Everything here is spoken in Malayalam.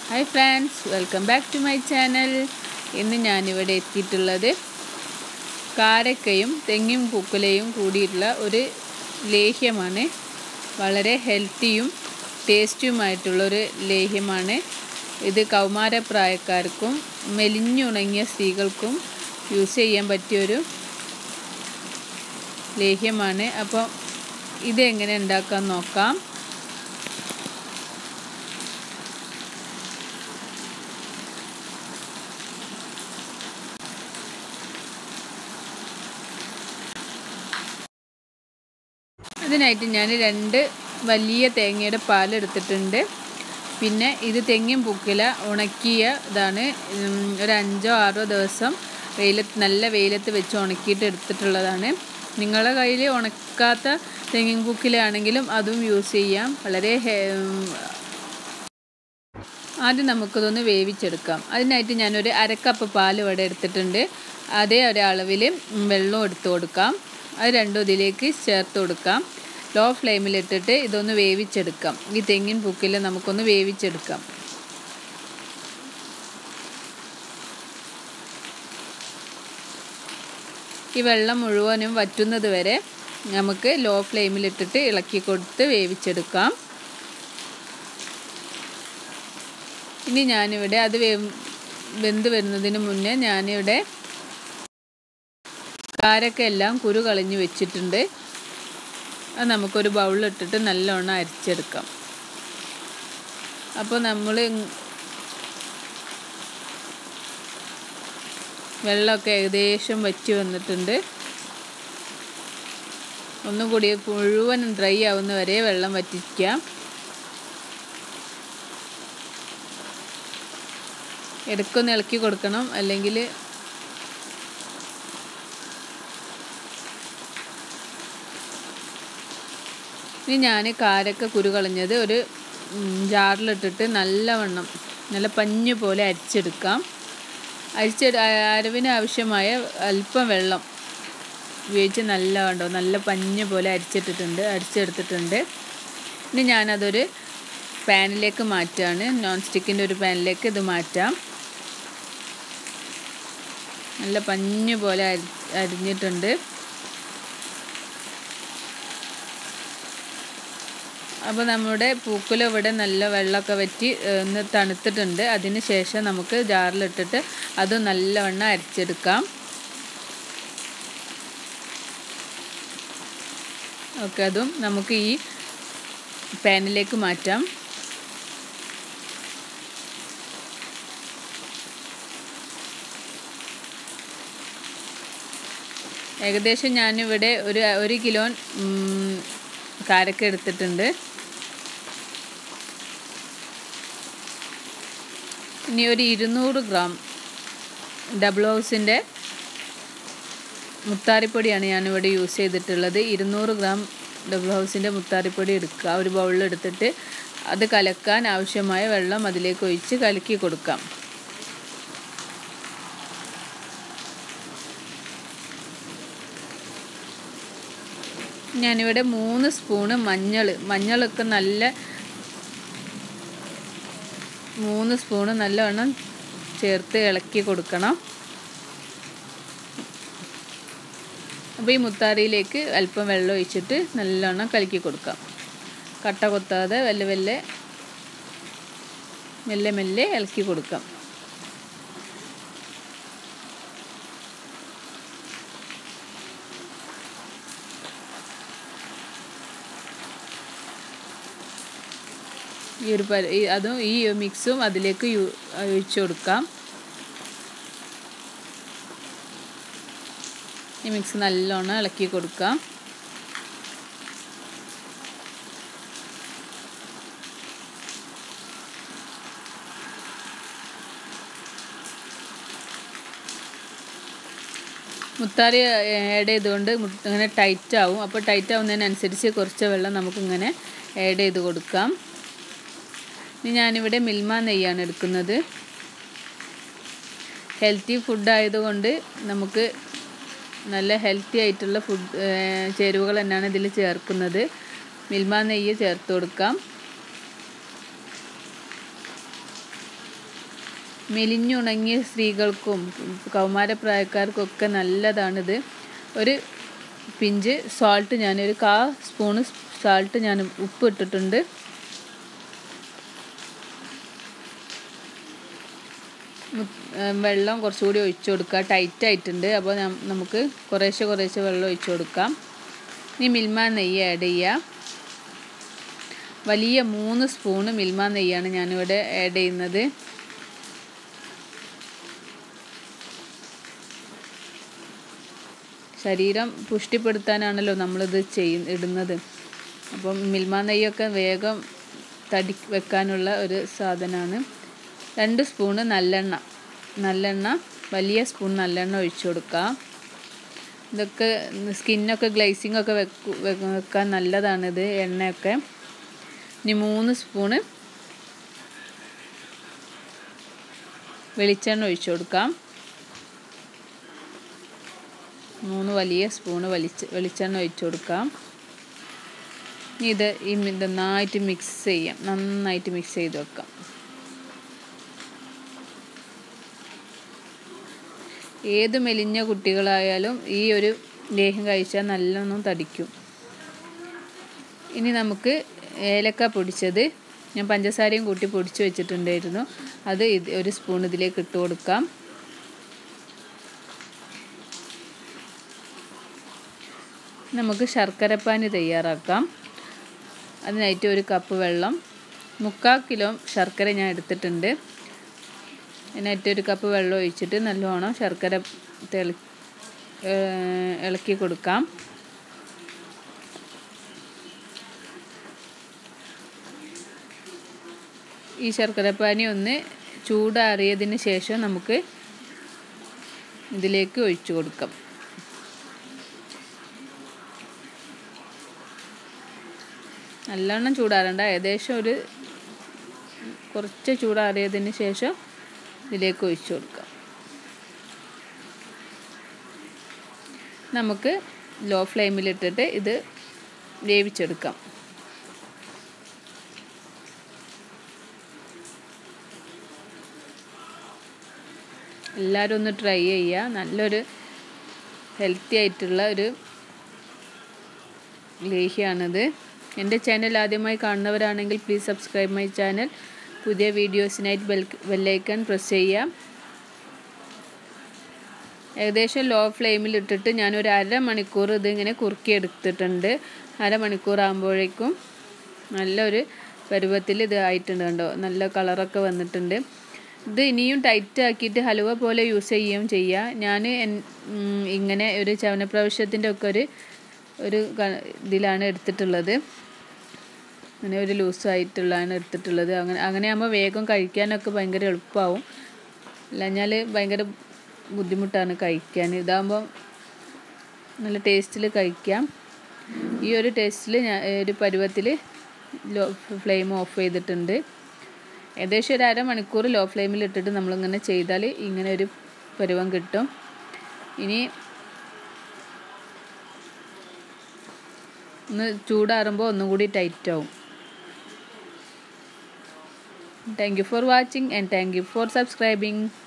hi friends welcome back to my channel ഇന്ന് ഞാനിവിടെ എത്തിയിട്ടുള്ളത് കാരക്കയും തെങ്ങും പൂക്കുലയും കൂടിയിട്ടുള്ള ഒരു ലേഹ്യമാണ് വളരെ ഹെൽത്തിയും ടേസ്റ്റിയുമായിട്ടുള്ളൊരു ലേഹ്യമാണ് ഇത് കൗമാരപ്രായക്കാർക്കും മെലിഞ്ഞുണങ്ങിയ സ്ത്രീകൾക്കും യൂസ് ചെയ്യാൻ പറ്റിയൊരു ലേഹ്യമാണ് അപ്പോൾ ഇതെങ്ങനെ ഉണ്ടാക്കാൻ നോക്കാം അതിനായിട്ട് ഞാൻ രണ്ട് വലിയ തേങ്ങയുടെ പാൽ എടുത്തിട്ടുണ്ട് പിന്നെ ഇത് തെങ്ങിൻ പൂക്കില ഉണക്കിയ ഇതാണ് ഉം, ഒരു അഞ്ചോ ആറോ ദിവസം വെയിലത്ത് നല്ല വെയിലത്ത് വെച്ച് ഉണക്കിയിട്ട് എടുത്തിട്ടുള്ളതാണ് നിങ്ങളുടെ കയ്യിൽ ഉണക്കാത്ത തെങ്ങിൻ പൂക്കിലാണെങ്കിലും അതും യൂസ് ചെയ്യാം വളരെ ഹെ- ഉം, ആദ്യം നമുക്കിതൊന്ന് വേവിച്ചെടുക്കാം അതിനായിട്ട് ഞാനൊരു അരക്കപ്പ് പാൽ ഇവിടെ എടുത്തിട്ടുണ്ട് അതേ ഒരളവിൽ വെള്ളം എടുത്ത് കൊടുക്കാം അത് രണ്ടും ഇതിലേക്ക് ചേർത്ത് കൊടുക്കാം ലോ ഫ്ലെയിമിലിട്ടിട്ട് ഇതൊന്ന് വേവിച്ചെടുക്കാം ഈ തെങ്ങിൻ പൂക്കിൽ നമുക്കൊന്ന് വേവിച്ചെടുക്കാം ഈ വെള്ളം മുഴുവനും വറ്റുന്നത് വരെ നമുക്ക് ലോ ഫ്ലെയിമിലിട്ടിട്ട് ഇളക്കി കൊടുത്ത് വേവിച്ചെടുക്കാം ഇനി ഞാനിവിടെ അത് വേ വെന്ത് വരുന്നതിന് മുന്നേ ഞാനിവിടെ കാരക്ക എല്ലാം കുരു കളഞ്ഞ് വെച്ചിട്ടുണ്ട് അത് നമുക്കൊരു ബൗളിലിട്ടിട്ട് നല്ലോണം അരിച്ചെടുക്കാം അപ്പോൾ നമ്മൾ വെള്ളമൊക്കെ ഏകദേശം വറ്റി വന്നിട്ടുണ്ട് ഒന്നും കൂടി മുഴുവൻ ഡ്രൈ ആവുന്ന വരെ വെള്ളം വറ്റിക്കാം ഇടയ്ക്കൊന്ന് ഇളക്കി കൊടുക്കണം അല്ലെങ്കിൽ ഇനി ഞാൻ കാരക്ക കുരു കളഞ്ഞത് ഒരു ഉം, ജാറിലിട്ടിട്ട് നല്ലവണ്ണം നല്ല പഞ്ഞ് പോലെ അരിച്ചെടുക്കാം അരിച്ചെടു അരവിന് ആവശ്യമായ അല്പം വെള്ളം ഉപയോഗിച്ച് നല്ല കണ്ടോ നല്ല പഞ്ഞ് പോലെ അരിച്ചിട്ടിട്ടുണ്ട് അരിച്ചെടുത്തിട്ടുണ്ട് ഇനി ഞാനതൊരു പാനിലേക്ക് മാറ്റുകയാണ് നോൺ സ്റ്റിക്കിൻ്റെ ഒരു പാനിലേക്ക് ഇത് മാറ്റാം നല്ല പഞ്ഞ് പോലെ അരി അരിഞ്ഞിട്ടുണ്ട് അപ്പോൾ നമ്മുടെ പൂക്കുല ഇവിടെ നല്ല വെള്ളമൊക്കെ വറ്റി ഏഹ്, ഒന്ന് തണുത്തിട്ടുണ്ട് അതിന് ശേഷം നമുക്ക് ജാറിലിട്ടിട്ട് അത് നല്ലവണ്ണം അരിച്ചെടുക്കാം ഓക്കെ അതും നമുക്ക് ഈ പാനിലേക്ക് മാറ്റാം ഏകദേശം ഞാനിവിടെ ഒരു ഒരു കിലോ ഉം, കാരക്ക എടുത്തിട്ടുണ്ട് ഇനി ഒരു ഇരുന്നൂറ് ഗ്രാം ഡബിൾ ഹൗസിൻ്റെ മുത്താറിപ്പൊടിയാണ് ഞാനിവിടെ യൂസ് ചെയ്തിട്ടുള്ളത് ഇരുന്നൂറ് ഗ്രാം ഡബിൾ ഹൗസിൻ്റെ മുത്താറിപ്പൊടി എടുക്കുക ഒരു ബൗളിൽ എടുത്തിട്ട് അത് കലക്കാൻ ആവശ്യമായ വെള്ളം അതിലേക്ക് ഒഴിച്ച് കലക്കി കൊടുക്കാം ഞാനിവിടെ മൂന്ന് സ്പൂണ് മഞ്ഞൾ മഞ്ഞളൊക്കെ നല്ല മൂന്ന് സ്പൂണ് നല്ലവണ്ണം ചേർത്ത് ഇളക്കി കൊടുക്കണം അപ്പോൾ ഈ മുത്താറിയിലേക്ക് അല്പം വെള്ളം ഒഴിച്ചിട്ട് നല്ലോണം കലക്കി കൊടുക്കാം കട്ട കൊത്താതെ വെല്ലെ വെല്ലെ മെല്ലെ മെല്ലെ ഇളക്കി കൊടുക്കാം ഈ ഒരു പര ഈ അതും ഈ മിക്സും അതിലേക്ക് യു ഒഴിച്ചു കൊടുക്കാം ഈ മിക്സ് നല്ലോണം ഇളക്കി കൊടുക്കാം മുത്താറി ആഡ് ചെയ്തുകൊണ്ട് മു- ഇങ്ങനെ ടൈറ്റ് ആവും അപ്പോൾ ടൈറ്റ് ആവുന്നതിനനുസരിച്ച് കുറച്ച് വെള്ളം നമുക്കിങ്ങനെ ആഡ് ചെയ്ത് കൊടുക്കാം ഇനി ഞാനിവിടെ മിൽമ നെയ്യാണ് എടുക്കുന്നത് ഹെൽത്തി ഫുഡ് ആയതുകൊണ്ട് നമുക്ക് നല്ല ഹെൽത്തി ആയിട്ടുള്ള ഫുഡ് ചേരുവകൾ തന്നെയാണ് ഇതിൽ ചേർക്കുന്നത് മിൽമ നെയ്യ് ചേർത്ത് കൊടുക്കാം മെലിഞ്ഞുണങ്ങിയ സ്ത്രീകൾക്കും കൗമാരപ്രായക്കാർക്കൊക്കെ നല്ലതാണിത് ഒരു പിഞ്ച് സോൾട്ട് ഞാൻ ഒരു കാ സ്പൂണ് സാൾട്ട് ഞാൻ ഉപ്പ് ഇട്ടിട്ടുണ്ട് വെള്ളം കുറച്ചുകൂടി ഒഴിച്ചു കൊടുക്കുക ടൈറ്റ് ആയിട്ടുണ്ട് അപ്പോൾ നമുക്ക് കുറേശ്ശെ കുറേശ്ശെ വെള്ളം ഒഴിച്ചു കൊടുക്കാം ഇനി മിൽമ നെയ്യ് ആഡ് ചെയ്യുക വലിയ മൂന്ന് സ്പൂണ് മിൽമ നെയ്യാണ് ഞാനിവിടെ ആഡ് ചെയ്യുന്നത് ശരീരം പുഷ്ടിപ്പെടുത്താനാണല്ലോ നമ്മളിത് ചെയ്യ ഇടുന്നത് അപ്പം മിൽമ നെയ്യൊക്കെ വേഗം തടി വെക്കാനുള്ള ഒരു സാധനമാണ് രണ്ട് സ്പൂണ് നല്ലെണ്ണ നല്ലെണ്ണ വലിയ സ്പൂൺ നല്ലെണ്ണ ഒഴിച്ചു കൊടുക്കുക ഇതൊക്കെ സ്കിന്നൊക്കെ ഗ്ലേസിംഗ് ഒക്കെ വെക്കാൻ നല്ലതാണിത് എണ്ണയൊക്കെ ഇനി മൂന്ന് സ്പൂണ് വെളിച്ചെണ്ണ ഒഴിച്ചു കൊടുക്കാം മൂന്ന് വലിയ സ്പൂണ് വലിച്ച് വെളിച്ചെണ്ണ ഒഴിച്ചു കൊടുക്കാം ഇത് ഈ നന്നായിട്ട് മിക്സ് ചെയ്യാം നന്നായിട്ട് മിക്സ് ചെയ്ത് വെക്കാം ഏത് മെലിഞ്ഞ കുട്ടികളായാലും ഈ ഒരു ലേഹ്യം കഴിച്ചാൽ നല്ലോണം തടിക്കും ഇനി നമുക്ക് ഏലക്ക പൊടിച്ചത് ഞാൻ പഞ്ചസാരയും കൂട്ടി പൊടിച്ച് വെച്ചിട്ടുണ്ടായിരുന്നു അത് ഇത് ഒരു സ്പൂൺ ഇതിലേക്ക് ഇട്ട് കൊടുക്കാം നമുക്ക് ശർക്കരപ്പാനി തയ്യാറാക്കാം അതിനായിട്ട് ഒരു കപ്പ് വെള്ളം മുക്കാൽ കിലോ ശർക്കര ഞാൻ എടുത്തിട്ടുണ്ട് അതിനായിട്ട് ഒരു കപ്പ് വെള്ളം ഒഴിച്ചിട്ട് നല്ലോണം ശർക്കര തെളി ഇളക്കി കൊടുക്കാം ഈ ശർക്കരപ്പാനി ഒന്ന് ചൂടാറിയതിന് ശേഷം നമുക്ക് ഇതിലേക്ക് ഒഴിച്ചു കൊടുക്കാം നല്ലോണം ചൂടാറണ്ട ഏകദേശം ഒരു കുറച്ച് ചൂടാറിയതിന് ശേഷം ഇതിലേക്ക് ഒഴിച്ചു കൊടുക്കാം നമുക്ക് ലോ ഫ്ലെയിമിലിട്ടിട്ട് ഇത് വേവിച്ചെടുക്കാം എല്ലാവരും ഒന്ന് ട്രൈ ചെയ്യുക നല്ലൊരു ഹെൽത്തി ആയിട്ടുള്ള ഒരു ലേഹ്യമാണിത് എൻ്റെ ചാനൽ ആദ്യമായി കാണുന്നവരാണെങ്കിൽ പ്ലീസ് സബ്സ്ക്രൈബ് മൈ ചാനൽ പുതിയ വീഡിയോസിനായിട്ട് ബെൽ ബെല്ലൈക്കൺ പ്രസ് ചെയ്യാം ഏകദേശം ലോ ഫ്ലെയിമിൽ ഇട്ടിട്ട് ഞാൻ ഒരു അരമണിക്കൂർ ഇതിങ്ങനെ കുറുക്കി എടുത്തിട്ടുണ്ട് അരമണിക്കൂർ ആകുമ്പോഴേക്കും നല്ലൊരു പരുവത്തിൽ ഇത് ആയിട്ടുണ്ട് കണ്ടോ നല്ല കളറൊക്കെ വന്നിട്ടുണ്ട് ഇത് ഇനിയും ടൈറ്റ് ആക്കിയിട്ട് ഹലുവ പോലെ യൂസ് ചെയ്യുകയും ചെയ്യുക ഞാൻ ഇങ്ങനെ ഒരു ചവനപ്രാവശ്യത്തിൻ്റെ ഒക്കെ ഒരു ഒരു ഇതിലാണ് എടുത്തിട്ടുള്ളത് അങ്ങനെ ഒരു ലൂസായിട്ടുള്ളതാണ് എടുത്തിട്ടുള്ളത് അങ്ങനെ അങ്ങനെ ആകുമ്പോൾ വേഗം കഴിക്കാനൊക്കെ ഭയങ്കര എളുപ്പമാവും അല്ലഞ്ഞാൽ ഭയങ്കര ബുദ്ധിമുട്ടാണ് കഴിക്കാൻ ഇതാകുമ്പോൾ നല്ല ടേസ്റ്റിൽ കഴിക്കാം ഈ ഒരു ടേസ്റ്റിൽ ഞാൻ ഒരു പരുവത്തിൽ ലോ ഫ്ലെയിം ഓഫ് ചെയ്തിട്ടുണ്ട് ഏകദേശം ഒരു അരമണിക്കൂർ ലോ ഫ്ലെയിമിൽ ഇട്ടിട്ട് നമ്മളിങ്ങനെ ചെയ്താൽ ഇങ്ങനെ ഒരു പരുവം കിട്ടും ഇനി ഒന്ന് ചൂടാറുമ്പോൾ ഒന്നും കൂടി ടൈറ്റ് ആവും thank you for watching and thank you for subscribing